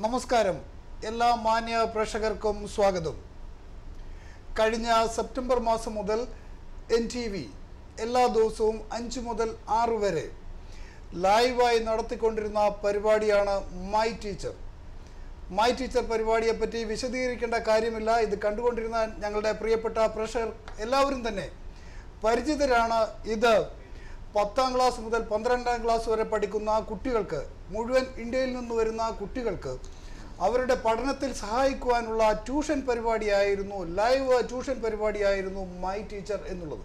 നമസ്കാരം എല്ലാ മാന്യ പ്രേക്ഷകർക്കും സ്വാഗതം കഴിഞ്ഞ സെപ്റ്റംബർ മാസം മുതൽ എൻ ടി വി എല്ലാ ദിവസവും അഞ്ച് മുതൽ ആറ് വരെ ലൈവായി നടത്തിക്കൊണ്ടിരുന്ന പരിപാടിയാണ് മൈ ടീച്ചർ മൈ ടീച്ചർ പരിപാടിയെപ്പറ്റി വിശദീകരിക്കേണ്ട കാര്യമില്ല ഇത് കണ്ടുകൊണ്ടിരുന്ന ഞങ്ങളുടെ പ്രിയപ്പെട്ട പ്രേക്ഷകർ എല്ലാവരും തന്നെ പരിചിതരാണ് ഇത് പത്താം ക്ലാസ് മുതൽ പന്ത്രണ്ടാം ക്ലാസ് വരെ പഠിക്കുന്ന കുട്ടികൾക്ക് മുഴുവൻ ഇന്ത്യയിൽ നിന്ന് വരുന്ന കുട്ടികൾക്ക് അവരുടെ പഠനത്തിൽ സഹായിക്കുവാനുള്ള ട്യൂഷൻ പരിപാടിയായിരുന്നു ലൈവ് ട്യൂഷൻ പരിപാടിയായിരുന്നു മൈ ടീച്ചർ എന്നുള്ളത്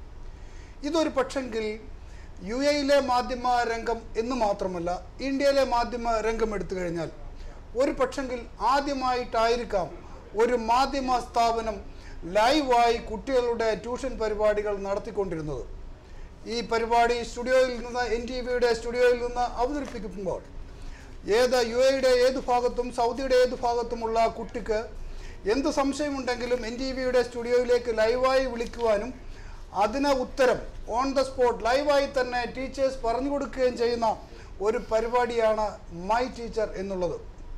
ഇതൊരു പക്ഷെങ്കിൽ യു എയിലെ മാധ്യമ രംഗം എന്ന് മാത്രമല്ല ഇന്ത്യയിലെ മാധ്യമ രംഗം എടുത്തു കഴിഞ്ഞാൽ ഒരു പക്ഷെങ്കിൽ ആദ്യമായിട്ടായിരിക്കാം ഒരു മാധ്യമ സ്ഥാപനം ലൈവായി കുട്ടികളുടെ ട്യൂഷൻ പരിപാടികൾ നടത്തിക്കൊണ്ടിരുന്നത് ഈ പരിപാടി സ്റ്റുഡിയോയിൽ നിന്ന് എൻ ടി വിയുടെ സ്റ്റുഡിയോയിൽ നിന്ന് അവതരിപ്പിക്കുമ്പോൾ ഏത് യു എയുടെ ഏത് ഭാഗത്തും സൗദിയുടെ ഏത് ഭാഗത്തുമുള്ള കുട്ടിക്ക് എന്ത് സംശയമുണ്ടെങ്കിലും എൻ ടി വിയുടെ സ്റ്റുഡിയോയിലേക്ക് ലൈവായി വിളിക്കുവാനും അതിന് ഉത്തരം ഓൺ ദ സ്പോട്ട് ലൈവായി തന്നെ ടീച്ചേഴ്സ് പറഞ്ഞു കൊടുക്കുകയും ചെയ്യുന്ന ഒരു പരിപാടിയാണ് മൈ ടീച്ചർ എന്നുള്ളത്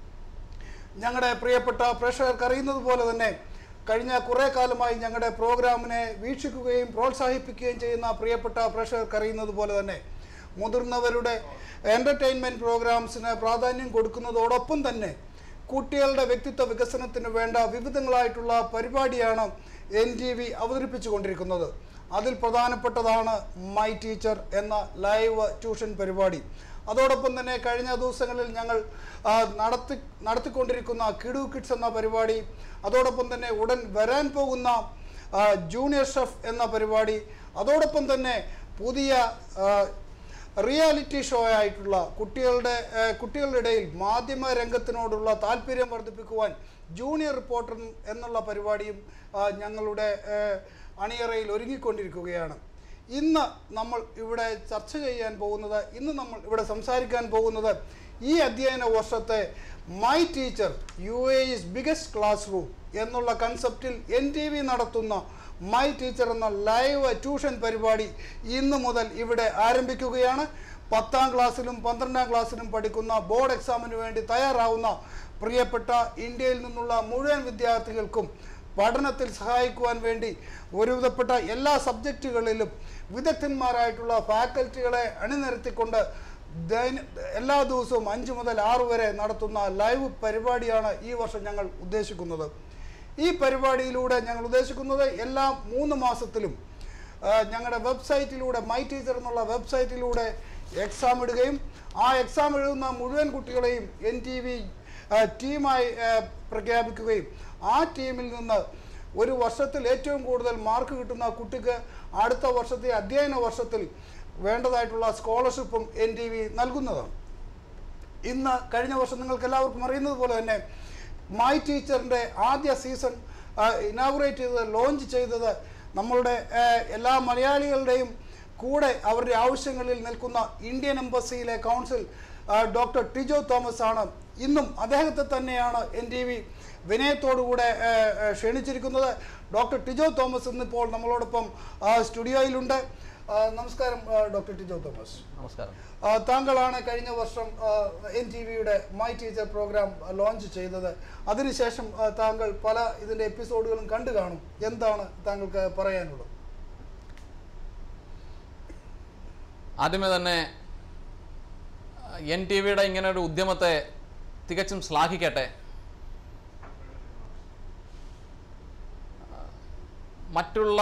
ഞങ്ങളുടെ പ്രിയപ്പെട്ട പ്രേക്ഷകർക്ക് അറിയുന്നത് പോലെ തന്നെ കഴിഞ്ഞ കുറേ കാലമായി ഞങ്ങളുടെ പ്രോഗ്രാമിനെ വീക്ഷിക്കുകയും പ്രോത്സാഹിപ്പിക്കുകയും ചെയ്യുന്ന പ്രിയപ്പെട്ട പ്രേക്ഷകർക്ക് അറിയുന്നത് പോലെ തന്നെ മുതിർന്നവരുടെ എൻ്റർടൈൻമെൻറ്റ് പ്രോഗ്രാംസിന് പ്രാധാന്യം കൊടുക്കുന്നതോടൊപ്പം തന്നെ കുട്ടികളുടെ വ്യക്തിത്വ വികസനത്തിന് വേണ്ട വിവിധങ്ങളായിട്ടുള്ള പരിപാടിയാണ് എൻ ടി വി അവതരിപ്പിച്ചു കൊണ്ടിരിക്കുന്നത് അതിൽ പ്രധാനപ്പെട്ടതാണ് മൈ ടീച്ചർ എന്ന ലൈവ് ട്യൂഷൻ പരിപാടി അതോടൊപ്പം തന്നെ കഴിഞ്ഞ ദിവസങ്ങളിൽ ഞങ്ങൾ ആ, നടത്തി നടത്തിക്കൊണ്ടിരിക്കുന്ന കിഡു കിഡ്സ് എന്ന പരിപാടി അതോടൊപ്പം തന്നെ ഉടൻ വരാൻ പോകുന്ന ആ, ജൂനിയർ ഷെഫ് എന്ന പരിപാടി അതോടൊപ്പം തന്നെ പുതിയ ആ, റിയാലിറ്റി ഷോ ആയിട്ടുള്ള കുട്ടികളുടെ ആ, കുട്ടികളുടെ ഇടയിൽ മാധ്യമ രംഗത്തിനോടുള്ള താല്പര്യം വർദ്ധിപ്പിക്കുവാൻ ജൂനിയർ റിപ്പോർട്ടർ എന്നുള്ള പരിപാടിയും ആ, ഞങ്ങളുടെ ആ, അണിയറയിൽ ഒരുങ്ങിക്കൊണ്ടിരിക്കുകയാണ് ഇന്ന് നമ്മൾ ഇവിടെ ചർച്ച ചെയ്യാൻ പോകുന്നത് ഇന്ന് നമ്മൾ ഇവിടെ സംസാരിക്കാൻ പോകുന്നത് ഈ അധ്യയന വർഷത്തെ my teacher U A E's biggest classroom എന്നുള്ള കൺസെപ്റ്റിൽ എൻ ടി വി നടത്തുന്ന മൈ ടീച്ചർ എന്ന ലൈവ് ട്യൂഷൻ പരിപാടി ഇന്ന് മുതൽ ഇവിടെ ആരംഭിക്കുകയാണ് പത്താം ക്ലാസ്സിലും പന്ത്രണ്ടാം ക്ലാസ്സിലും പഠിക്കുന്ന ബോർഡ് എക്സാമിന് വേണ്ടി തയ്യാറാവുന്ന പ്രിയപ്പെട്ട ഇന്ത്യയിൽ നിന്നുള്ള മുഴുവൻ വിദ്യാർത്ഥികൾക്കും പഠനത്തിൽ സഹായിക്കുവാൻ വേണ്ടി ഒരുവിധപ്പെട്ട എല്ലാ സബ്ജക്റ്റുകളിലും വിദഗ്ധന്മാരായിട്ടുള്ള ഫാക്കൽറ്റികളെ അണിനിരത്തിക്കൊണ്ട് ദൈന എല്ലാ ദിവസവും അഞ്ച് മുതൽ ആറ് വരെ നടത്തുന്ന ലൈവ് പരിപാടിയാണ് ഈ വർഷം ഞങ്ങൾ ഉദ്ദേശിക്കുന്നത് ഈ പരിപാടിയിലൂടെ ഞങ്ങൾ ഉദ്ദേശിക്കുന്നത് എല്ലാ മൂന്ന് മാസത്തിലും ആ, ഞങ്ങളുടെ വെബ്സൈറ്റിലൂടെ മൈ ടീച്ചർ എന്നുള്ള വെബ്സൈറ്റിലൂടെ എക്സാം ഇടുകയും ആ എക്സാം എഴുതുന്ന മുഴുവൻ കുട്ടികളെയും എൻ ടി വി ടീമായി ആ, പ്രഖ്യാപിക്കുകയും ആ ടീമിൽ നിന്ന് ഒരു വർഷത്തിൽ ഏറ്റവും കൂടുതൽ മാർക്ക് കിട്ടുന്ന കുട്ടിക്ക് അടുത്ത വർഷത്തെ അധ്യയന വർഷത്തിൽ വേണ്ടതായിട്ടുള്ള സ്കോളർഷിപ്പും എൻ ടി വി നൽകുന്നതാണ് ഇന്ന് കഴിഞ്ഞ വർഷം നിങ്ങൾക്ക് എല്ലാവർക്കും അറിയുന്നത് പോലെ തന്നെ മൈ ടീച്ചറിൻ്റെ ആദ്യ സീസൺ ഇനാഗുറേറ്റ് ചെയ്തത് ലോഞ്ച് ചെയ്തത് നമ്മളുടെ ആ, എല്ലാ മലയാളികളുടെയും കൂടെ അവരുടെ ആവശ്യങ്ങളിൽ നിൽക്കുന്ന ഇന്ത്യൻ എംബസിയിലെ കൗൺസിൽ ആ, ഡോക്ടർ ടിജോ തോമസ് ആണ് ഇന്നും അദ്ദേഹത്തെ തന്നെയാണ് എൻ ടി വി വിനയത്തോടുകൂടെ ആ, ആ, ക്ഷണിച്ചിരിക്കുന്നത് ഡോക്ടർ ടിജോ തോമസ് ഇന്നിപ്പോൾ നമ്മളോടൊപ്പം ആ, സ്റ്റുഡിയോയിലുണ്ട് ആ, നമസ്കാരം ആ, ഡോക്ടർ ടിജോ തോമസ് നമസ്കാരം ആ, താങ്കളാണ് കഴിഞ്ഞ വർഷം എൻ ടി വിയുടെ മൈ ടീച്ചർ പ്രോഗ്രാം ലോഞ്ച് ചെയ്തത് അതിനുശേഷം ആ, താങ്കൾ പല ഇതിൻ്റെ എപ്പിസോഡുകളും കണ്ടു കാണും എന്താണ് താങ്കൾക്ക് പറയാനുള്ളത് ആദ്യമേ തന്നെ എൻ ടി വിയുടെ ഇങ്ങനെ ഒരു ഉദ്യമത്തെ തികച്ചും ശ്ലാഘിക്കട്ടെ മറ്റുള്ള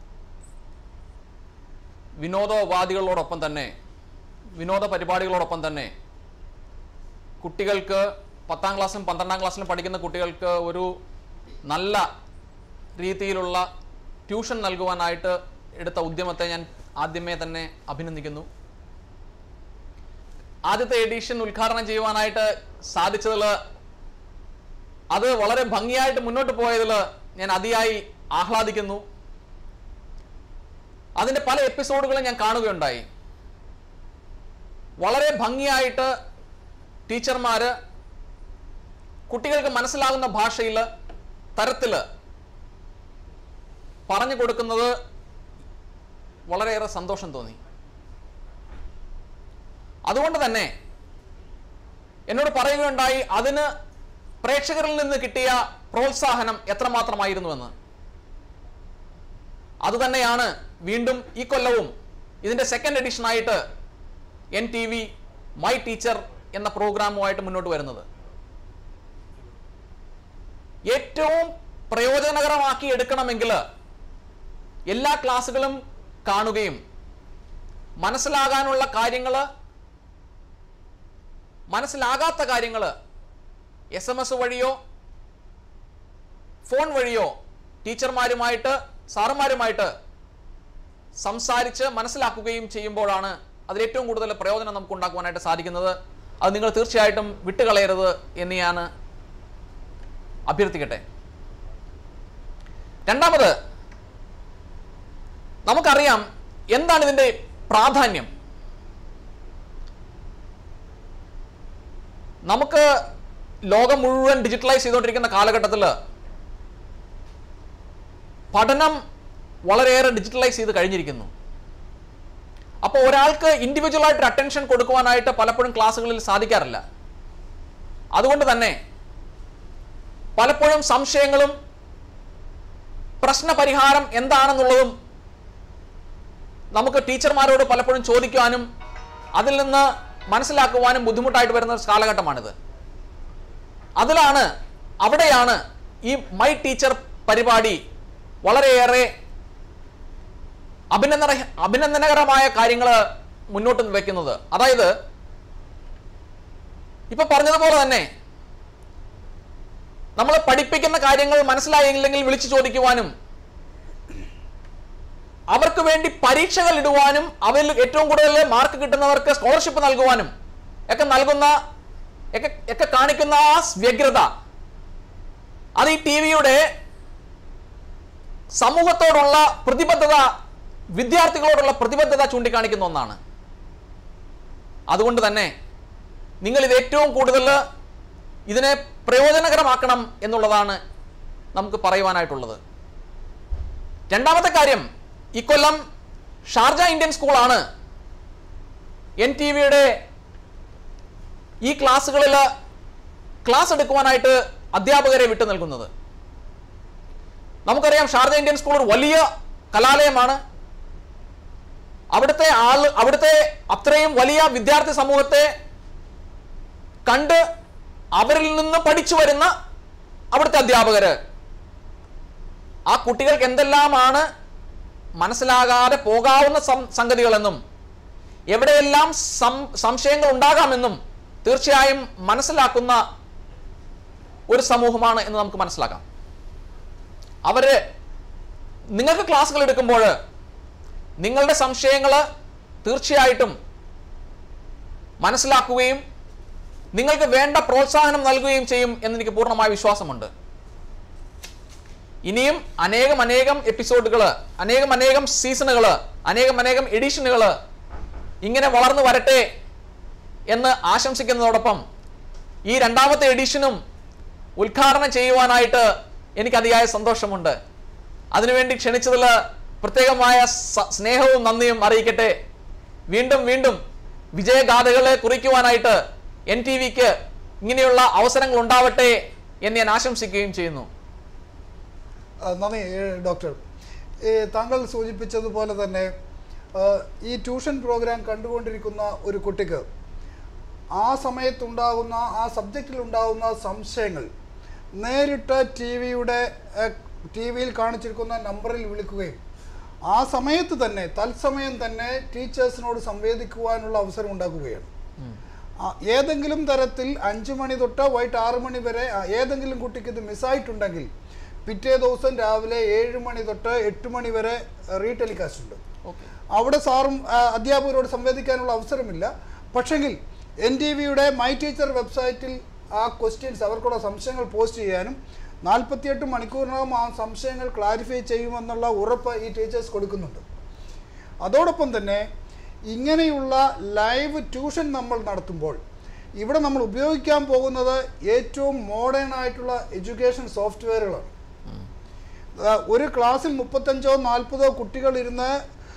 വിനോദോപാധികളോടൊപ്പം തന്നെ വിനോദ പരിപാടികളോടൊപ്പം തന്നെ കുട്ടികൾക്ക് പത്താം ക്ലാസ്സിലും പന്ത്രണ്ടാം ക്ലാസ്സിലും പഠിക്കുന്ന കുട്ടികൾക്ക് ഒരു നല്ല രീതിയിലുള്ള ട്യൂഷൻ നൽകുവാനായിട്ട് എടുത്ത ഉദ്യമത്തെ ഞാൻ ആദ്യമേ തന്നെ അഭിനന്ദിക്കുന്നു ആദ്യത്തെ എഡിഷൻ ഉദ്ഘാടനം ചെയ്യുവാനായിട്ട് സാധിച്ചതിൽ അത് വളരെ ഭംഗിയായിട്ട് മുന്നോട്ട് പോയതിൽ ഞാൻ അതിയായി ആഹ്ലാദിക്കുന്നു അതിൻ്റെ പല എപ്പിസോഡുകളും ഞാൻ കാണുകയുണ്ടായി വളരെ ഭംഗിയായിട്ട് ടീച്ചർമാർ കുട്ടികൾക്ക് മനസ്സിലാകുന്ന ഭാഷയിൽ തരത്തിൽ പറഞ്ഞു കൊടുക്കുന്നത് വളരെയേറെ സന്തോഷം തോന്നി അതുകൊണ്ട് തന്നെ എന്നോട് പറയുകയുണ്ടായി അതിന് പ്രേക്ഷകരിൽ നിന്ന് കിട്ടിയ പ്രോത്സാഹനം എത്രമാത്രമായിരുന്നുവെന്ന് അതുതന്നെയാണ് വീണ്ടും ഈ കൊല്ലവും ഇതിന്റെ സെക്കൻഡ് എഡിഷനായിട്ട് N T V my teacher എന്ന പ്രോഗ്രാമുമായിട്ട് മുന്നോട്ട് വരുന്നത് ഏറ്റവും പ്രയോജനകരമാക്കി എടുക്കണമെങ്കിൽ എല്ലാ ക്ലാസ്സുകളും കാണുകയും മനസ്സിലാകാനുള്ള കാര്യങ്ങൾ മനസ്സിലാകാത്ത കാര്യങ്ങൾ എസ് എം എസ് വഴിയോ ഫോൺ വഴിയോ ടീച്ചർമാരുമായിട്ട് സാറുമാരുമായിട്ട് സംസാരിച്ച് മനസ്സിലാക്കുകയും ചെയ്യുമ്പോഴാണ് അതിൽ ഏറ്റവും കൂടുതൽ പ്രയോജനം നമുക്ക് ഉണ്ടാക്കുവാനായിട്ട് സാധിക്കുന്നത് അത് നിങ്ങൾ തീർച്ചയായിട്ടും വിട്ടുകളയരുത് എന്ന് ഞാൻ അഭ്യർത്ഥിക്കട്ടെ രണ്ടാമത് നമുക്കറിയാം എന്താണ് ഇതിന്റെ പ്രാധാന്യം നമുക്ക് ലോകം മുഴുവൻ ഡിജിറ്റലൈസ് ചെയ്തുകൊണ്ടിരിക്കുന്ന കാലഘട്ടത്തിൽ പഠനം വളരെയേറെ ഡിജിറ്റലൈസ് ചെയ്ത് കഴിഞ്ഞിരിക്കുന്നു അപ്പോൾ ഒരാൾക്ക് ഇൻഡിവിജ്വൽ ആയിട്ട് അറ്റൻഷൻ കൊടുക്കുവാനായിട്ട് പലപ്പോഴും ക്ലാസ്സുകളിൽ സാധിക്കാറില്ല അതുകൊണ്ട് തന്നെ പലപ്പോഴും സംശയങ്ങളും പ്രശ്നപരിഹാരം എന്താണെന്നുള്ളതും നമുക്ക് ടീച്ചർമാരോട് പലപ്പോഴും ചോദിക്കുവാനും അതിൽ നിന്ന് മനസ്സിലാക്കുവാനും ബുദ്ധിമുട്ടായിട്ട് വരുന്ന ഒരു കാലഘട്ടമാണിത് അതിലാണ് അവിടെയാണ് ഈ മൈ ടീച്ചർ പരിപാടി വളരെയേറെ അഭിനന്ദന അഭിനന്ദനകരമായ കാര്യങ്ങൾ മുന്നോട്ട് വെക്കുന്നത് അതായത് ഇപ്പൊ പറഞ്ഞതുപോലെ തന്നെ നമ്മൾ പഠിപ്പിക്കുന്ന കാര്യങ്ങൾ മനസ്സിലായില്ലെങ്കിൽ വിളിച്ചു ചോദിക്കുവാനും അവർക്ക് വേണ്ടി പരീക്ഷകൾ ഇടുവാനും അവരിൽ ഏറ്റവും കൂടുതൽ മാർക്ക് കിട്ടുന്നവർക്ക് സ്കോളർഷിപ്പ് നൽകുവാനും ഒക്കെ നൽകുന്ന ഒക്കെ ഒക്കെ കാണിക്കുന്ന ആ വ്യഗ്രത അത് ഈ ടി വിയുടെ സമൂഹത്തോടുള്ള പ്രതിബദ്ധത വിദ്യാർത്ഥികളോടുള്ള പ്രതിബദ്ധത ചൂണ്ടിക്കാണിക്കുന്ന ഒന്നാണ് അതുകൊണ്ട് തന്നെ നിങ്ങൾ ഇത് ഏറ്റവും കൂടുതൽ ഇതിനെ പ്രയോജനകരമാക്കണം എന്നുള്ളതാണ് നമുക്ക് പറയുവാനായിട്ടുള്ളത് രണ്ടാമത്തെ കാര്യം ഇക്കൊല്ലം ഷാർജ ഇന്ത്യൻ സ്കൂളാണ് എൻ ടി വിയുടെ ഈ ക്ലാസ്സുകളിൽ ക്ലാസ് എടുക്കുവാനായിട്ട് അധ്യാപകരെ വിട്ടു നൽകുന്നത് നമുക്കറിയാം ഷാർജ ഇന്ത്യൻ സ്കൂൾ ഒരു വലിയ കലാലയമാണ് അവിടുത്തെ ആൾ അവിടുത്തെ അത്രയും വലിയ വിദ്യാർത്ഥി സമൂഹത്തെ കണ്ട് അവരിൽ നിന്ന് പഠിച്ചു വരുന്ന അവിടുത്തെ അധ്യാപകര് ആ കുട്ടികൾക്ക് എന്തെല്ലാമാണ് മനസ്സിലാകാതെ പോകാവുന്ന സം- സംഗതികളെന്നും എവിടെയെല്ലാം സം- സംശയങ്ങൾ ഉണ്ടാകാമെന്നും തീർച്ചയായും മനസ്സിലാക്കുന്ന ഒരു സമൂഹമാണ് എന്ന് നമുക്ക് മനസ്സിലാക്കാം അവര് നിങ്ങൾക്ക് ക്ലാസ്സുകൾ എടുക്കുമ്പോൾ നിങ്ങളുടെ സംശയങ്ങൾ തീർച്ചയായിട്ടും മനസ്സിലാക്കുകയും നിങ്ങൾക്ക് വേണ്ട പ്രോത്സാഹനം നൽകുകയും ചെയ്യും എന്നെനിക്ക് പൂർണ്ണമായ വിശ്വാസമുണ്ട് ഇനിയും അനേകം അനേകം എപ്പിസോഡുകൾ അനേകം അനേകം സീസണുകൾ അനേകം അനേകം എഡിഷനുകൾ ഇങ്ങനെ വളർന്നു വരട്ടെ എന്ന് ആശംസിക്കുന്നതോടൊപ്പം ഈ രണ്ടാമത്തെ എഡിഷനും ഉദ്ഘാടനം ചെയ്യുവാനായിട്ട് എനിക്ക് അതിയായ സന്തോഷമുണ്ട് അതിനുവേണ്ടി ക്ഷണിച്ചതിൽ പ്രത്യേകമായ സ- സ്നേഹവും നന്ദിയും അറിയിക്കട്ടെ വീണ്ടും വീണ്ടും വിജയഗാഥകളെ കുറിക്കുവാനായിട്ട് എൻ ടി വിക്ക് ഇങ്ങനെയുള്ള അവസരങ്ങൾ ഉണ്ടാവട്ടെ എന്ന് ഞാൻ ആശംസിക്കുകയും ചെയ്യുന്നു ആ, നന്ദി ഏ, ഡോക്ടർ ഏ, താങ്കൾ സൂചിപ്പിച്ചതുപോലെ തന്നെ ആ, ഈ ട്യൂഷൻ പ്രോഗ്രാം കണ്ടുകൊണ്ടിരിക്കുന്ന ഒരു കുട്ടിക്ക് ആ സമയത്തുണ്ടാകുന്ന ആ സബ്ജക്റ്റിൽ ഉണ്ടാകുന്ന സംശയങ്ങൾ നേരിട്ട് ടി വിയുടെ ടി വിയിൽ കാണിച്ചിരിക്കുന്ന നമ്പറിൽ വിളിക്കുകയും ആ സമയത്ത് തന്നെ തത്സമയം തന്നെ ടീച്ചേഴ്സിനോട് സംവേദിക്കുവാനുള്ള അവസരം ഉണ്ടാക്കുകയാണ് ആ, ഏതെങ്കിലും തരത്തിൽ അഞ്ചു മണി തൊട്ട് വൈകിട്ട് ആറ് മണി വരെ ആ, ഏതെങ്കിലും കുട്ടിക്ക് ഇത് മിസ്സായിട്ടുണ്ടെങ്കിൽ പിറ്റേ ദിവസം രാവിലെ ഏഴ് മണി തൊട്ട് എട്ട് മണി വരെ റീടെലികാസ്റ്റ് ഉണ്ട് ഓക്കെ അവിടെ സാറും ആ, അധ്യാപകരോട് സംവേദിക്കാനുള്ള അവസരമില്ല പക്ഷെങ്കിൽ എൻ ടി വിയുടെ മൈ ടീച്ചർ വെബ്സൈറ്റിൽ ആ ക്വസ്റ്റ്യൻസ് അവർക്കുള്ള സംശയങ്ങൾ പോസ്റ്റ് ചെയ്യാനും നാൽപ്പത്തിയെട്ട് മണിക്കൂറിനകം ആ സംശയങ്ങൾ ക്ലാരിഫൈ ചെയ്യുമെന്നുള്ള ഉറപ്പ് ഈ ടീച്ചേഴ്സ് കൊടുക്കുന്നുണ്ട് അതോടൊപ്പം തന്നെ ഇങ്ങനെയുള്ള ലൈവ് ട്യൂഷൻ നമ്മൾ നടത്തുമ്പോൾ ഇവിടെ നമ്മൾ ഉപയോഗിക്കാൻ പോകുന്നത് ഏറ്റവും മോഡേൺ ആയിട്ടുള്ള എഡ്യൂക്കേഷൻ സോഫ്റ്റ്വെയറുകളാണ് ആ, ഒരു ക്ലാസ്സിൽ മുപ്പത്തഞ്ചോ നാൽപ്പതോ കുട്ടികൾ ഇരുന്ന്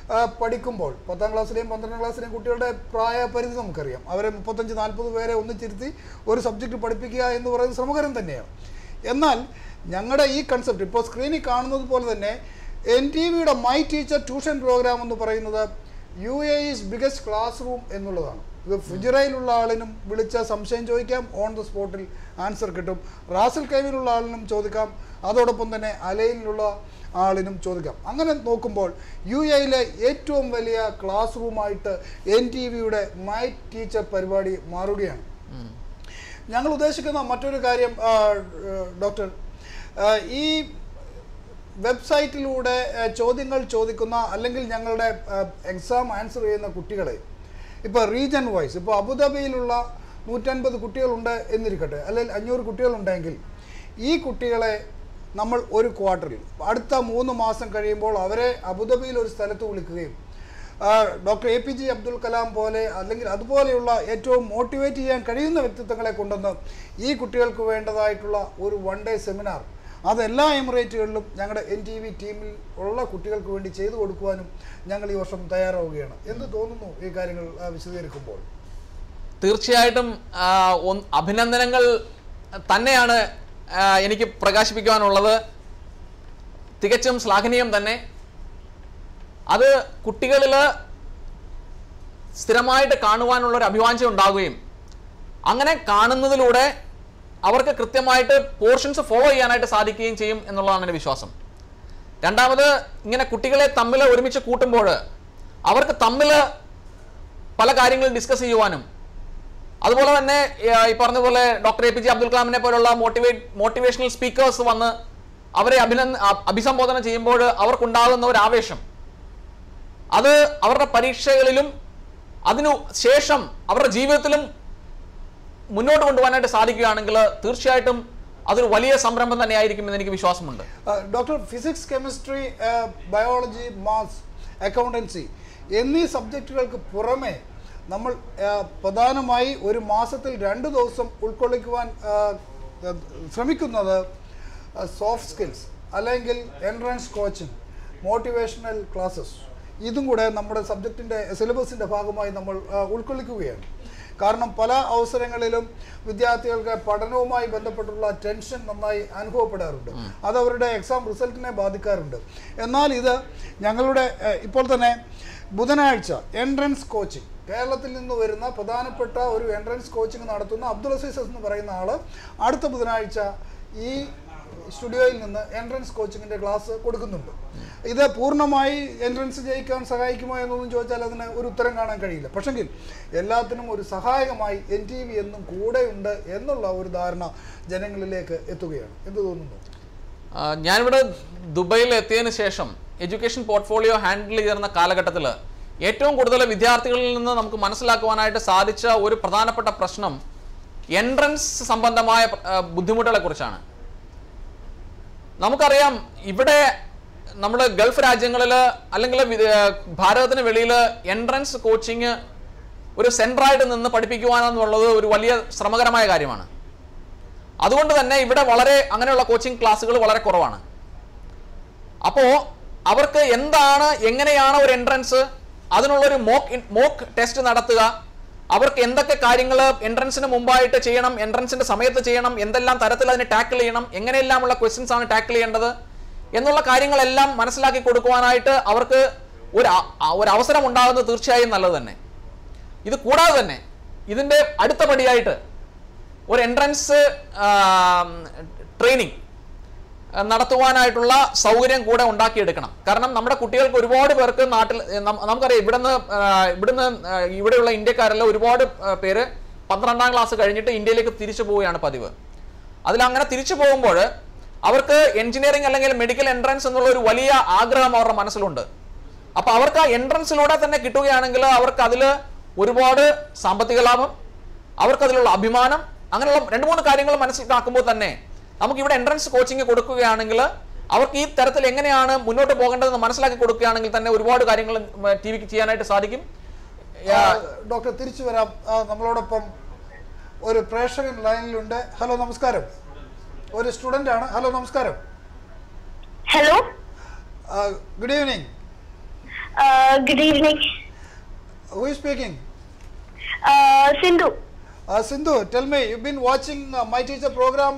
ആ, പഠിക്കുമ്പോൾ പത്താം ക്ലാസ്സിലെയും പന്ത്രണ്ടാം ക്ലാസ്സിലെയും കുട്ടികളുടെ പ്രായ പരിധി നമുക്കറിയാം അവരെ മുപ്പത്തഞ്ച് നാൽപ്പത് പേരെ ഒന്നിച്ചിരുത്തി ഒരു സബ്ജക്റ്റ് പഠിപ്പിക്കുക എന്ന് പറയുന്നത് ശ്രമകരം തന്നെയാണ് എന്നാൽ ഞങ്ങളുടെ ഈ കൺസെപ്റ്റ് ഇപ്പോൾ സ്ക്രീനിൽ കാണുന്നത് പോലെ തന്നെ എൻ ടി വിയുടെ മൈ ടീച്ചർ ട്യൂഷൻ പ്രോഗ്രാം എന്ന് പറയുന്നത് U A E's biggest classroom എന്നുള്ളതാണ് ഇത് ഫുജിറയിലുള്ള ആളിനും വിളിച്ച സംശയം ചോദിക്കാം ഓൺ ദ സ്പോട്ടിൽ ആൻസർ കിട്ടും റാസൽ കൈവിലുള്ള ആളിനും ചോദിക്കാം അതോടൊപ്പം തന്നെ അലയിലുള്ള ആളിനും ചോദിക്കാം അങ്ങനെ നോക്കുമ്പോൾ യു എയിലെ ഏറ്റവും വലിയ ക്ലാസ് റൂമായിട്ട് എൻ ടി വിയുടെ മൈ ടീച്ചർ പരിപാടി മാറുകയാണ് ഞങ്ങൾ ഉദ്ദേശിക്കുന്ന മറ്റൊരു കാര്യം ആ, ഡോക്ടർ ആ, ഈ വെബ്സൈറ്റിലൂടെ ആ, ചോദ്യങ്ങൾ ചോദിക്കുന്ന അല്ലെങ്കിൽ ഞങ്ങളുടെ എക്സാം ആൻസർ ചെയ്യുന്ന കുട്ടികളെ ഇപ്പോൾ റീജൻ വൈസ് ഇപ്പോൾ അബുദാബിയിലുള്ള നൂറ്റൻപത് കുട്ടികളുണ്ട് എന്നിരിക്കട്ടെ അല്ലെങ്കിൽ അഞ്ഞൂറ് കുട്ടികളുണ്ടെങ്കിൽ ഈ കുട്ടികളെ നമ്മൾ ഒരു ക്വാർട്ടറിൽ അടുത്ത മൂന്ന് മാസം കഴിയുമ്പോൾ അവരെ അബുദാബിയിൽ ഒരു സ്ഥലത്ത് വിളിക്കുകയും ആ, doctor A P J Abdul Kalam പോലെ അല്ലെങ്കിൽ അതുപോലെയുള്ള ഏറ്റവും മോട്ടിവേറ്റ് ചെയ്യാൻ കഴിയുന്ന വ്യക്തിത്വങ്ങളെ കൊണ്ടുവന്ന് ഈ കുട്ടികൾക്ക് വേണ്ടതായിട്ടുള്ള ഒരു വൺ ഡേ സെമിനാർ അത് എല്ലാ എമിറേറ്റുകളിലും ഞങ്ങളുടെ എൻ ടി വി ടീമിൽ ഉള്ള കുട്ടികൾക്ക് വേണ്ടി ചെയ്തു കൊടുക്കുവാനും ഞങ്ങൾ ഈ വർഷം തയ്യാറാവുകയാണ് എന്ത് തോന്നുന്നു ഈ കാര്യങ്ങൾ ആ, വിശദീകരിക്കുമ്പോൾ തീർച്ചയായിട്ടും ആ, ഒന്ന് അഭിനന്ദനങ്ങൾ തന്നെയാണ് ആ, എനിക്ക് പ്രകാശിപ്പിക്കുവാനുള്ളത് തികച്ചും ശ്ലാഘനീയം തന്നെ അത് കുട്ടികളിൽ സ്ഥിരമായിട്ട് കാണുവാനുള്ള ഒരു അഭിവാഞ്ച ഉണ്ടാകുകയും അങ്ങനെ കാണുന്നതിലൂടെ അവർക്ക് കൃത്യമായിട്ട് പോർഷൻസ് ഫോളോ ചെയ്യാനായിട്ട് സാധിക്കുകയും ചെയ്യും എന്നുള്ളതാണ് എൻ്റെ വിശ്വാസം രണ്ടാമത് ഇങ്ങനെ കുട്ടികളെ തമ്മിൽ ഒരുമിച്ച് കൂട്ടുമ്പോൾ അവർക്ക് തമ്മിൽ പല കാര്യങ്ങളും ഡിസ്കസ് ചെയ്യുവാനും അതുപോലെ തന്നെ ഏർ, ഈ പറഞ്ഞ പോലെ doctor A P J Abdul കലാമിനെ പോലുള്ള മോട്ടിവേറ്റ് മോട്ടിവേഷണൽ സ്പീക്കേഴ്സ് വന്ന് അവരെ അഭിനന്ദ അ- അഭിസംബോധന ചെയ്യുമ്പോൾ അവർക്കുണ്ടാകുന്ന ഒരു ആവേശം അത് അവരുടെ പരീക്ഷകളിലും അതിനു ശേഷം അവരുടെ ജീവിതത്തിലും മുന്നോട്ട് കൊണ്ടുപോകാനായിട്ട് സാധിക്കുകയാണെങ്കിൽ തീർച്ചയായിട്ടും അതൊരു വലിയ സംരംഭം തന്നെയായിരിക്കുമെന്ന് എനിക്ക് വിശ്വാസമുണ്ട് doctor physics chemistry biology maths accountancy എന്നീ സബ്ജക്റ്റുകൾക്ക് പുറമെ നമ്മൾ ആ, പ്രധാനമായി ഒരു മാസത്തിൽ രണ്ട് ദിവസം ഉൾക്കൊള്ളിക്കുവാൻ ആ, ആ, ശ്രമിക്കുന്നത് സോഫ്റ്റ് സ്കിൽസ് അല്ലെങ്കിൽ എൻട്രൻസ് കോച്ചിങ് മോട്ടിവേഷണൽ ക്ലാസ്സസ് ഇതും കൂടെ നമ്മുടെ സബ്ജക്റ്റിൻ്റെ സിലബസിൻ്റെ ഭാഗമായി നമ്മൾ ആ, ഉൾക്കൊള്ളിക്കുകയാണ് കാരണം പല അവസരങ്ങളിലും വിദ്യാർത്ഥികൾക്ക് പഠനവുമായി ബന്ധപ്പെട്ടുള്ള ടെൻഷൻ നന്നായി അനുഭവപ്പെടാറുണ്ട് അത് അവരുടെ എക്സാം റിസൾട്ടിനെ ബാധിക്കാറുണ്ട് എന്നാൽ ഇത് ഞങ്ങളുടെ ഏഹ്, ഇപ്പോൾ തന്നെ ബുധനാഴ്ച എൻട്രൻസ് കോച്ചിങ് കേരളത്തിൽ നിന്ന് വരുന്ന പ്രധാനപ്പെട്ട ഒരു എൻട്രൻസ് കോച്ചിങ് നടത്തുന്ന അബ്ദുൾ അസീസ് എന്ന് പറയുന്ന ആൾ അടുത്ത ബുധനാഴ്ച ഈ സ്റ്റുഡിയോയിൽ നിന്ന് എൻട്രൻസ് കോച്ചിങ്ങിൻ്റെ ക്ലാസ് കൊടുക്കുന്നുണ്ട് ഇത് പൂർണ്ണമായി എൻട്രൻസ് ജയിക്കാൻ സഹായിക്കുമോ എന്നൊന്നും ചോദിച്ചാൽ അതിന് ഒരു ഉത്തരം കാണാൻ കഴിയില്ല പക്ഷെങ്കിൽ എല്ലാത്തിനും ഒരു സഹായകമായി എൻ ടി വി എന്നും കൂടെയുണ്ട് എന്നുള്ള ഒരു ധാരണ ജനങ്ങളിലേക്ക് എത്തുകയാണ് എന്ത് തോന്നുന്നു ആ, ഞാനിവിടെ ദുബൈയിൽ എത്തിയതിന് ശേഷം എഡ്യൂക്കേഷൻ പോർട്ട്ഫോളിയോ ഹാൻഡിൽ ചെയ്യുന്ന കാലഘട്ടത്തിൽ ഏറ്റവും കൂടുതൽ വിദ്യാർത്ഥികളിൽ നിന്ന് നമുക്ക് മനസ്സിലാക്കുവാനായിട്ട് സാധിച്ച ഒരു പ്രധാനപ്പെട്ട പ്രശ്നം എൻട്രൻസ് സംബന്ധമായ ആ, ബുദ്ധിമുട്ടുകളെ കുറിച്ചാണ് നമുക്കറിയാം ഇവിടെ നമ്മുടെ ഗൾഫ് രാജ്യങ്ങളിൽ അല്ലെങ്കിൽ വി- ആ, ഭാരതത്തിന് വെളിയിൽ എൻട്രൻസ് കോച്ചിങ് ഒരു സെൻറ്ററായിട്ട് നിന്ന് പഠിപ്പിക്കുവാനെന്നുള്ളത് ഒരു വലിയ ശ്രമകരമായ കാര്യമാണ് അതുകൊണ്ട് തന്നെ ഇവിടെ വളരെ അങ്ങനെയുള്ള കോച്ചിങ് ക്ലാസ്സുകൾ വളരെ കുറവാണ് അപ്പോൾ അവർക്ക് എന്താണ് എങ്ങനെയാണ് ഒരു എൻട്രൻസ് അതിനുള്ളൊരു മോക്ക് മോക്ക് ടെസ്റ്റ് നടത്തുക അവർക്ക് എന്തൊക്കെ കാര്യങ്ങൾ എൻട്രൻസിന് മുമ്പായിട്ട് ചെയ്യണം എൻട്രൻസിന്റെ സമയത്ത് ചെയ്യണം എന്തെല്ലാം തരത്തിൽ അതിനെ ടാക്കിൾ ചെയ്യണം എങ്ങനെയെല്ലാമുള്ള ക്വസ്റ്റ്യൻസ് ആണ് ടാക്കിൾ ചെയ്യേണ്ടത് എന്നുള്ള കാര്യങ്ങളെല്ലാം മനസ്സിലാക്കി കൊടുക്കുവാനായിട്ട് അവർക്ക് ഒരു അ- അ- ഒരു അവസരം ഉണ്ടാകുന്നത് തീർച്ചയായും നല്ലത് തന്നെ ഇത് കൂടാതെ തന്നെ ഇതിന്റെ അടുത്ത പടിയായിട്ട് ഒരു എൻട്രൻസ് ട്രെയിനിങ് നടത്തുവാനായിട്ടുള്ള സൗകര്യം കൂടെ ഉണ്ടാക്കിയെടുക്കണം കാരണം നമ്മുടെ കുട്ടികൾക്ക് ഒരുപാട് പേർക്ക് നാട്ടിൽ നം- നമുക്കറിയാം ഇവിടുന്ന് ആ, ഇവിടുന്ന് ആ, ഇവിടെയുള്ള ഇന്ത്യക്കാരെല്ലാം ഒരുപാട് ആ, പേര് പന്ത്രണ്ടാം ക്ലാസ് കഴിഞ്ഞിട്ട് ഇന്ത്യയിലേക്ക് തിരിച്ചു പോവുകയാണ് പതിവ് അതിൽ അങ്ങനെ തിരിച്ചു പോകുമ്പോൾ അവർക്ക് എഞ്ചിനീയറിംഗ് അല്ലെങ്കിൽ മെഡിക്കൽ എൻട്രൻസ് എന്നുള്ള ഒരു വലിയ ആഗ്രഹം അവരുടെ മനസ്സിലുണ്ട് അപ്പൊ അവർക്ക് ആ എൻട്രൻസിലൂടെ തന്നെ കിട്ടുകയാണെങ്കിൽ അവർക്ക് അതിൽ ഒരുപാട് സാമ്പത്തിക ലാഭം അവർക്ക് അതിലുള്ള അഭിമാനം അങ്ങനെയുള്ള രണ്ട് മൂന്ന് കാര്യങ്ങൾ മനസ്സിലാക്കുമ്പോൾ തന്നെ നമുക്ക് ഇവിടെ എൻട്രൻസ് കോച്ചിങ് കൊടുക്കുകയാണെങ്കിൽ അവർക്ക് ഈ തരത്തിൽ എങ്ങനെയാണ് മുന്നോട്ട് പോകേണ്ടതെന്ന് മനസ്സിലാക്കി കൊടുക്കുകയാണെങ്കിൽ തന്നെ ഒരുപാട് കാര്യങ്ങൾ ടി വിക്ക് ചെയ്യാനായിട്ട് സാധിക്കും ആ, ഡോക്ടർ തിരിച്ചു വരാം ആ, നമ്മളോടൊപ്പം ഒരു പ്രേക്ഷകൻ ലൈനിലുണ്ട് ഹലോ നമസ്കാരം ഒരു സ്റ്റുഡൻ്റ് ആണ് ഹലോ നമസ്കാരം hello good evening Uh, good evening. Who is speaking? Uh, Sindhu. Uh, Sindhu, tell me, you've been watching uh, My Teacher program.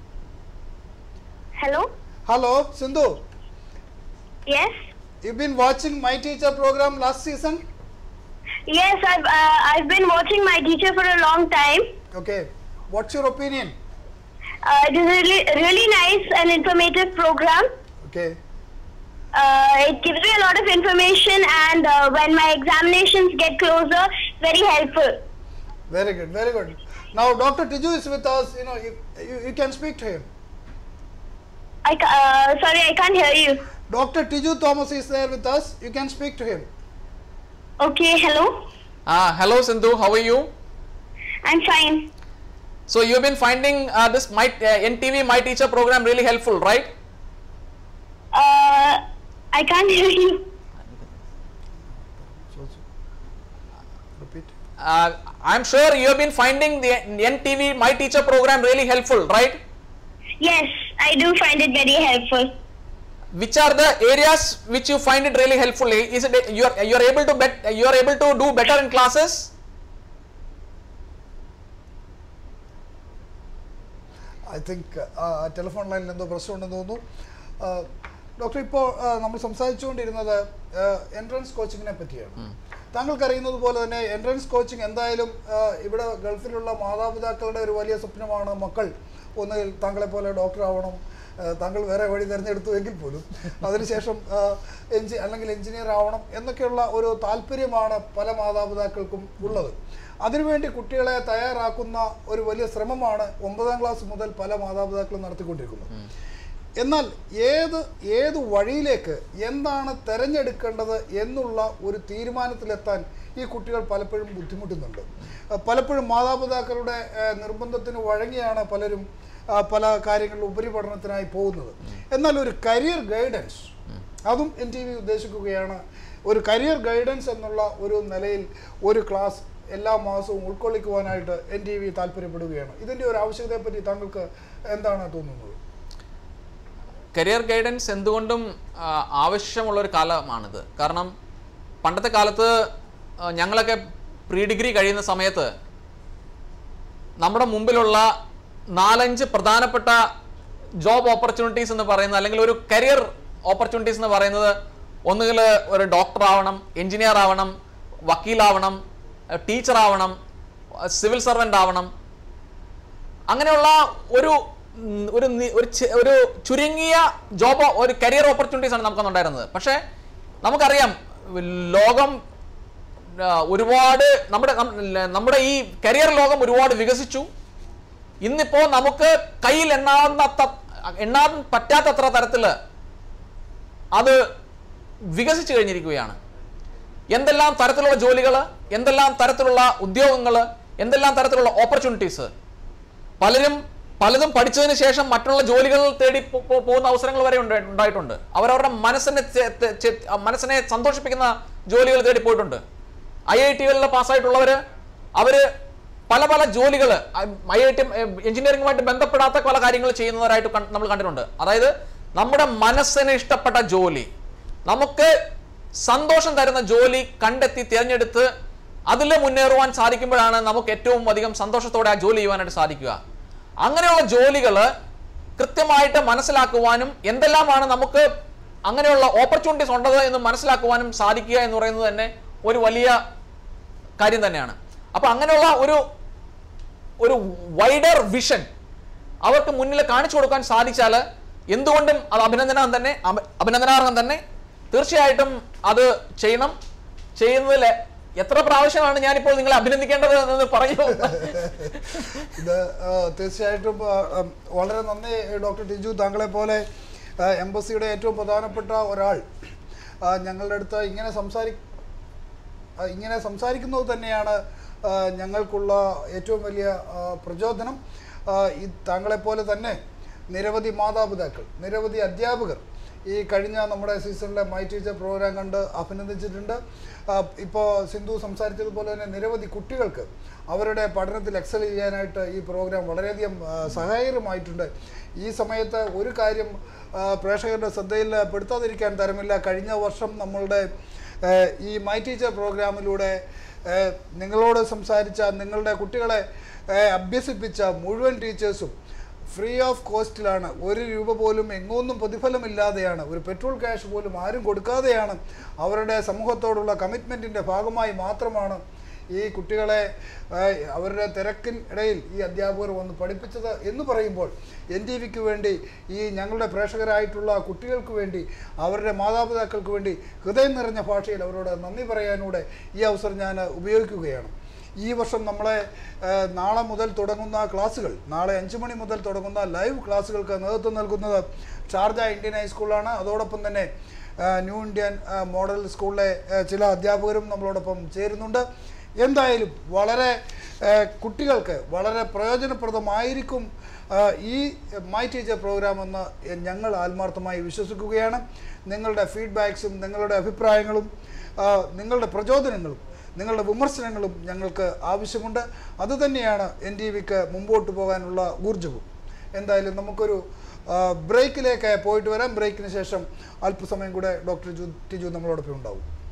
Hello? Hello, Sindhu. Yes? You've been watching My Teacher program last season? Yes, I've, uh, I've been watching my teacher for a long time. Okay. What's your opinion? Uh, it is a really, really nice and informative program. Okay. Uh, it gives me a lot of information and uh, when my examinations get closer, very helpful. Very good, very good. Now, Dr. Tiju is with us. You know, you, you, you can speak to him. I, ca- uh, sorry, I can't hear you. Dr. Tiju Thomas is there with us. You can speak to him. Okay, hello? Ah hello Sindhu how are you I'm fine. So you've been finding uh, this my uh, NTV My Teacher program really helpful, right? Uh, I can't hear you. So, so, repeat. Uh, I'm sure you have been finding the NTV My Teacher program really helpful, right? Yes, I do find it very helpful. Which are the areas which you find it really helpful? Is it you are you are able to bet you are able to do better in classes? I think telephone ലൈനിൽ എന്തോ പ്രശ്നമുണ്ടെന്ന് തോന്നുന്നു doctor ഇപ്പോൾ നമ്മൾ സംസാരിച്ചുകൊണ്ടിരുന്നത് entrance കോച്ചിങ്ങിനെ പറ്റിയാണ് താങ്കൾക്ക് അറിയുന്നത് പോലെ തന്നെ എൻട്രൻസ് കോച്ചിങ് എന്തായാലും ആ, ഇവിടെ ഗൾഫിലുള്ള മാതാപിതാക്കളുടെ ഒരു വലിയ സ്വപ്നമാണ് മക്കൾ ഒന്നുകിൽ താങ്കളെ പോലെ ഡോക്ടർ ആവണം ആ, താങ്കൾ വേറെ വഴി തിരഞ്ഞെടുത്തു എങ്കിൽ പോലും അതിനുശേഷം ആ, എഞ്ചി അല്ലെങ്കിൽ എഞ്ചിനീയർ ആവണം എന്നൊക്കെയുള്ള ഒരു താല്പര്യമാണ് പല മാതാപിതാക്കൾക്കും ഉള്ളത് അതിനുവേണ്ടി കുട്ടികളെ തയ്യാറാക്കുന്ന ഒരു വലിയ ശ്രമമാണ് ഒമ്പതാം ക്ലാസ് മുതൽ പല മാതാപിതാക്കളും നടത്തിക്കൊണ്ടിരിക്കുന്നത് എന്നാൽ ഏത് ഏത് വഴിയിലേക്ക് എന്താണ് തിരഞ്ഞെടുക്കേണ്ടത് എന്നുള്ള ഒരു തീരുമാനത്തിലെത്താൻ ഈ കുട്ടികൾ പലപ്പോഴും ബുദ്ധിമുട്ടുന്നുണ്ട് അഹ് പലപ്പോഴും മാതാപിതാക്കളുടെ ഏഹ്, നിർബന്ധത്തിന് വഴങ്ങിയാണ് പലരും ആ, പല കാര്യങ്ങളിൽ ഉപരിപഠനത്തിനായി പോകുന്നത് എന്നാൽ ഒരു കരിയർ ഗൈഡൻസ് അതും എൻ ടി വി ഉദ്ദേശിക്കുകയാണ് ഒരു കരിയർ ഗൈഡൻസ് എന്നുള്ള ഒരു നിലയിൽ ഒരു ക്ലാസ് എല്ലാ മാസവും ഉൾക്കൊള്ളിക്കുവാനായിട്ട് എൻ ടി വി താല്പര്യപ്പെടുകയാണ് ഇതിൻ്റെ ഒരു ആവശ്യകതയെപ്പറ്റി താങ്കൾക്ക് എന്താണ് തോന്നുന്നത് കരിയർ ഗൈഡൻസ് എന്തുകൊണ്ടും ആ, ആവശ്യമുള്ള ഒരു കാലമാണിത് കാരണം പണ്ടത്തെ കാലത്ത് ആ, ഞങ്ങളൊക്കെ പ്രീ ഡിഗ്രി കഴിയുന്ന സമയത്ത് നമ്മുടെ മുമ്പിലുള്ള നാലഞ്ച് പ്രധാനപ്പെട്ട ജോബ് ഓപ്പർച്യൂണിറ്റീസ് എന്ന് പറയുന്നത് അല്ലെങ്കിൽ ഒരു കരിയർ ഓപ്പർച്യൂണിറ്റീസ് എന്ന് പറയുന്നത് ഒന്നുകിൽ ഒരു ഡോക്ടർ ആവണം എഞ്ചിനീയർ ആവണം വക്കീലാവണം ടീച്ചർ ആവണം സിവിൽ സർവൻ്റ് ആവണം അങ്ങനെയുള്ള ഒരു ഉം, ഒരു നി- ഒരു ചെ- ഒരു ചുരുങ്ങിയ ജോബ് ഒരു കരിയർ ഓപ്പർച്യൂണിറ്റീസ് ആണ് നമുക്കൊന്നുണ്ടായിരുന്നത് പക്ഷേ നമുക്കറിയാം ലോകം ആ, ഒരുപാട് നമ്മുടെ നം- നമ്മുടെ ഈ കരിയർ ലോകം ഒരുപാട് വികസിച്ചു ഇന്നിപ്പോ നമുക്ക് കയ്യിൽ എണ്ണാവുന്ന എണ്ണാൻ പറ്റാത്തത്ര തരത്തില് അത് വികസിച്ചു കഴിഞ്ഞിരിക്കുകയാണ് എന്തെല്ലാം തരത്തിലുള്ള ജോലികൾ എന്തെല്ലാം തരത്തിലുള്ള ഉദ്യോഗങ്ങൾ എന്തെല്ലാം തരത്തിലുള്ള ഓപ്പർച്യൂണിറ്റീസ് പലരും പലതും പഠിച്ചതിന് ശേഷം മറ്റുള്ള ജോലികൾ തേടി പോ- പോ- പോകുന്ന അവസരങ്ങൾ വരെ ഉണ്ട് ഉണ്ടായിട്ടുണ്ട് അവരവരുടെ മനസ്സിനെ ചെ- ചെ- ചെ- മനസ്സിനെ സന്തോഷിപ്പിക്കുന്ന ജോലികൾ തേടി പോയിട്ടുണ്ട് ഐ ഐ ടികളിൽ പാസ്സായിട്ടുള്ളവർ അവര് പല പല ജോലികൾ ഐ ഐ ടി എഞ്ചിനീയറിംഗുമായിട്ട് ബന്ധപ്പെടാത്ത പല കാര്യങ്ങൾ ചെയ്യുന്നവരായിട്ട് കൺ- നമ്മൾ കണ്ടിട്ടുണ്ട് അതായത് നമ്മുടെ മനസ്സിന് ഇഷ്ടപ്പെട്ട ജോലി നമുക്ക് സന്തോഷം തരുന്ന ജോലി കണ്ടെത്തി തിരഞ്ഞെടുത്ത് അതിൽ മുന്നേറുവാൻ സാധിക്കുമ്പോഴാണ് നമുക്ക് ഏറ്റവും അധികം സന്തോഷത്തോടെ ആ ജോലി ചെയ്യുവാനായിട്ട് സാധിക്കുക അങ്ങനെയുള്ള ജോലികൾ കൃത്യമായിട്ട് മനസ്സിലാക്കുവാനും എന്തെല്ലാമാണ് നമുക്ക് അങ്ങനെയുള്ള ഓപ്പർച്യൂണിറ്റീസ് ഉള്ളത് എന്ന് മനസ്സിലാക്കുവാനും സാധിക്കുക എന്ന് പറയുന്നത് തന്നെ ഒരു വലിയ കാര്യം തന്നെയാണ് അപ്പൊ അങ്ങനെയുള്ള ഒരു ഒരു വൈഡർ വിഷൻ അവർക്ക് മുന്നിൽ കാണിച്ചു കൊടുക്കാൻ സാധിച്ചാൽ എന്തുകൊണ്ടും അത് അഭിനന്ദനം തന്നെ അഭ- അഭിനന്ദനാർഹം തന്നെ തീർച്ചയായിട്ടും അത് ചെയ്യണം ചെയ്യുന്നതിൽ എത്ര പ്രാവശ്യമാണ് ഞാനിപ്പോൾ നിങ്ങളെ അഭിനന്ദിക്കേണ്ടത് എന്ന് പറയൂ ഇത് ആ, തീർച്ചയായിട്ടും ആ, ഉം, വളരെ നന്ദി ഡോക്ടർ ടിജു താങ്കളെ പോലെ എംബസിയുടെ ഏറ്റവും പ്രധാനപ്പെട്ട ഒരാൾ ആ, ഞങ്ങളുടെ അടുത്ത് ഇങ്ങനെ സംസാരി ആ, ഇങ്ങനെ സംസാരിക്കുന്നത് തന്നെയാണ് ആ, ഞങ്ങൾക്കുള്ള ഏറ്റവും വലിയ ആ, പ്രചോദനം ആ, ഈ താങ്കളെപ്പോലെ തന്നെ നിരവധി മാതാപിതാക്കൾ നിരവധി അധ്യാപകർ ഈ കഴിഞ്ഞ നമ്മുടെ സീസണിലെ മൈ ടീച്ചർ പ്രോഗ്രാം കണ്ട് അഭിനന്ദിച്ചിട്ടുണ്ട് ഇപ്പോൾ സിന്ധു സംസാരിച്ചതുപോലെ തന്നെ നിരവധി കുട്ടികൾക്ക് അവരുടെ പഠനത്തിൽ എക്സൽ ചെയ്യാനായിട്ട് ഈ പ്രോഗ്രാം വളരെയധികം ആ, സഹായകരമായിട്ടുണ്ട് ഈ സമയത്ത് ഒരു കാര്യം ആ, പ്രേക്ഷകരുടെ ശ്രദ്ധയിൽ പെടുത്താതിരിക്കാൻ തരമില്ല കഴിഞ്ഞ വർഷം നമ്മളുടെ ഏഹ്, ഈ മൈ ടീച്ചർ പ്രോഗ്രാമിലൂടെ ഏഹ്, നിങ്ങളോട് സംസാരിച്ച നിങ്ങളുടെ കുട്ടികളെ ഏഹ്, അഭ്യസിപ്പിച്ച മുഴുവൻ ടീച്ചേഴ്സും ഫ്രീ ഓഫ് കോസ്റ്റിലാണ് ഒരു രൂപ പോലും എങ്ങൊന്നും പ്രതിഫലമില്ലാതെയാണ് ഒരു പെട്രോൾ ക്യാഷ് പോലും ആരും കൊടുക്കാതെയാണ് അവരുടെ സമൂഹത്തോടുള്ള കമ്മിറ്റ്മെൻറ്റിൻ്റെ ഭാഗമായി മാത്രമാണ് ഈ കുട്ടികളെ ആ, അവരുടെ തിരക്കിൻ ഇടയിൽ ഈ അധ്യാപകർ വന്ന് പഠിപ്പിച്ചത് എന്ന് പറയുമ്പോൾ എൻ ടി വിക്ക് വേണ്ടി ഈ ഞങ്ങളുടെ പ്രേക്ഷകരായിട്ടുള്ള കുട്ടികൾക്ക് വേണ്ടി അവരുടെ മാതാപിതാക്കൾക്ക് വേണ്ടി ഹൃദയം നിറഞ്ഞ ഭാഷയിൽ അവരോട് നന്ദി പറയാനൂടെ ഈ അവസരം ഞാൻ ഉപയോഗിക്കുകയാണ് ഈ വർഷം നമ്മളെ ആ, നാളെ മുതൽ തുടങ്ങുന്ന ക്ലാസ്സുകൾ നാളെ അഞ്ച് മണി മുതൽ തുടങ്ങുന്ന ലൈവ് ക്ലാസ്സുകൾക്ക് നേതൃത്വം നൽകുന്നത് ഷാർജ ഇന്ത്യൻ ഹൈസ്കൂളാണ് അതോടൊപ്പം തന്നെ ആ, ന്യൂ ഇന്ത്യൻ ആ, മോഡൽ സ്കൂളിലെ ആ, ചില അധ്യാപകരും നമ്മളോടൊപ്പം ചേരുന്നുണ്ട് എന്തായാലും വളരെ ആ, കുട്ടികൾക്ക് വളരെ പ്രയോജനപ്രദമായിരിക്കും ആ, ഈ മൈ ടീച്ചർ പ്രോഗ്രാം എന്ന് ഞങ്ങൾ ആത്മാർത്ഥമായി വിശ്വസിക്കുകയാണ് നിങ്ങളുടെ ഫീഡ്ബാക്സും നിങ്ങളുടെ അഭിപ്രായങ്ങളും ആ, നിങ്ങളുടെ പ്രചോദനങ്ങളും നിങ്ങളുടെ വിമർശനങ്ങളും ഞങ്ങൾക്ക് ആവശ്യമുണ്ട് അതുതന്നെയാണ് എൻ ടി വിക്ക് മുമ്പോട്ട് പോകാനുള്ള ഊർജവും എന്തായാലും നമുക്കൊരു ആ, ബ്രേക്കിലേക്ക് പോയിട്ട് വരാം ബ്രേക്കിന് ശേഷം അല്പസമയം കൂടെ ഡോക്ടർ ജു ടിജു നമ്മളോടൊപ്പം ഉണ്ടാവും